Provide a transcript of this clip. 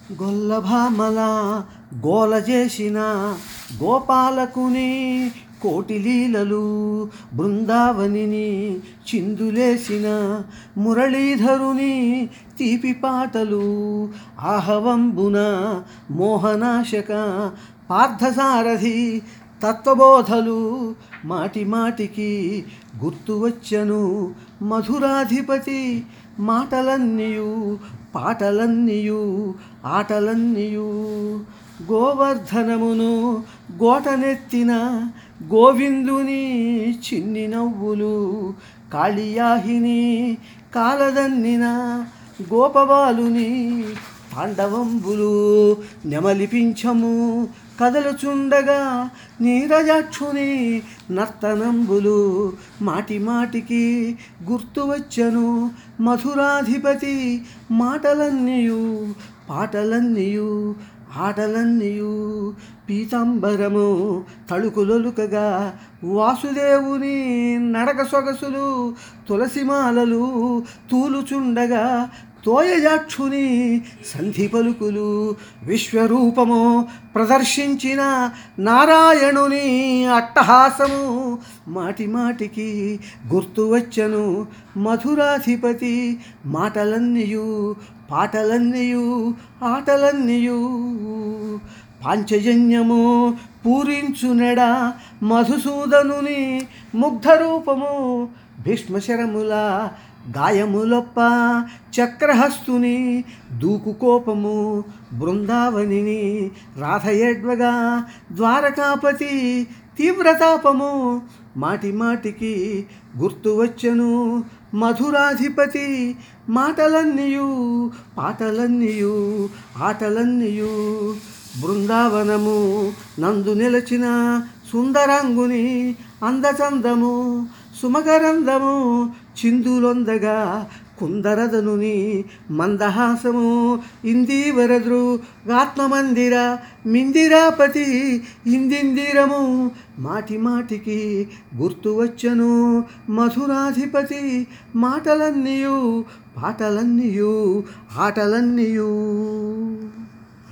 గొల్లభామల గోల చేసిన గోపాలకుని కోటి లీలలు బృందావనిని చిందులేసిన మురళీధరుని తీపి పాటలు ఆహవంబున మోహనాశక పార్థసారథి తత్వబోధలు మాటి మాటికి గుర్తు వచ్చను మధురాధిపతి మాటలన్నీయు పాటలన్నీయు ఆటలన్నీయు గోవర్ధనమును గోటనెత్తిన గోవిందుని చిన్ని నవ్వులు కాళియాహిని కాలదన్నిన గోపబాలుని పాండవంబులు నెమలిపించము కదలుచుండగా నీరజాక్షుని నర్తనంబులు మాటి మాటికి గుర్తు వచ్చను మధురాధిపతి మాటలన్నీయు పాటలన్నీయు ఆటలన్నీయు పీతాంబరము తళుకులొలుకగా వాసుదేవుని నడక సొగసులు తులసిమాలలు తూలుచుండగా తోయజాక్షుని సంధి పలుకులు విశ్వరూపము ప్రదర్శించిన నారాయణుని అట్టహాసము మాటి మాటికి గుర్తు వచ్చను మధురాధిపతి మాటలన్నీయు పాటలన్నీయు ఆటలన్నీయు పాంచజన్యము పూరించునెడ మధుసూదనుని ముగ్ధరూపము భీష్మశరముల గాయములొప్ప చక్రహస్తుని దూకు కోపము బృందావనిని రాధయడ్వగా ద్వారకాపతి తీవ్రతాపము మాటి మాటికి గుర్తు వచ్చను మధురాధిపతి మాటలన్నీయు పాటలన్నీయు ఆటలన్నీయు బృందావనము నందు నిలచిన సుందరంగుని అందచందము సుమకరందము చిందులొందగా కుందరదనుని మందహాసము ఇందీవరద్రు ఆత్మమందిర మిందిరాపతి ఇందిందిరము మాటి మాటికి గుర్తు వచ్చను మధురాధిపతి మాటలన్నీయు పాటలన్నీయు ఆటలన్నీయు